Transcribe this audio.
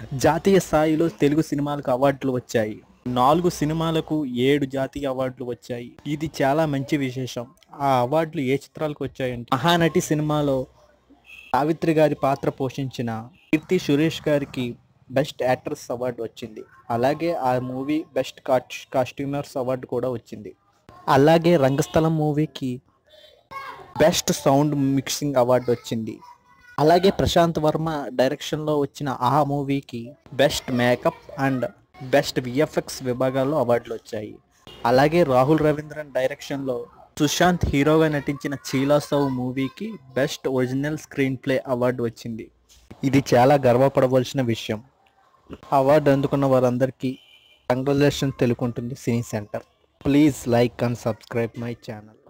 జాతీయ స్థాయిలో తెలుగు సినిమాలకు అవార్డులు వచ్చాయి నాలుగు సినిమాలకు ఏడు జాతీయ అవార్డులు వచ్చాయి ఇది చాలా మంచి విశేషం ఆ అవార్డులు ఏ చిత్రాలకు వచ్చాయంటే మహానటి సినిమాలో సావిత్రి గారి పాత్ర పోషించిన కీర్తి సురేష్ గారికి బెస్ట్ యాక్ట్రెస్ అవార్డు వచ్చింది అలాగే ఆ మూవీ బెస్ట్ కాస్ట్యూమర్స్ అవార్డు కూడా వచ్చింది అలాగే రంగస్థలం మూవీకి బెస్ట్ సౌండ్ మిక్సింగ్ అవార్డు వచ్చింది అలాగే ప్రశాంత్ వర్మ డైరెక్షన్లో వచ్చిన ఆ మూవీకి best makeup and best VFX విభాగాల్లో అవార్డులు వచ్చాయి అలాగే రాహుల్ రవీంద్రన్ డైరెక్షన్లో సుశాంత్ హీరోగా నటించిన చీలా సౌ మూవీకి best original screenplay award వచ్చింది ఇది చాలా గర్వపడవలసిన విషయం అవార్డు అందుకున్న వారందరికీ కంగ్రాచులేషన్ తెలుపుకుంటుంది cine centre please like and subscribe my channel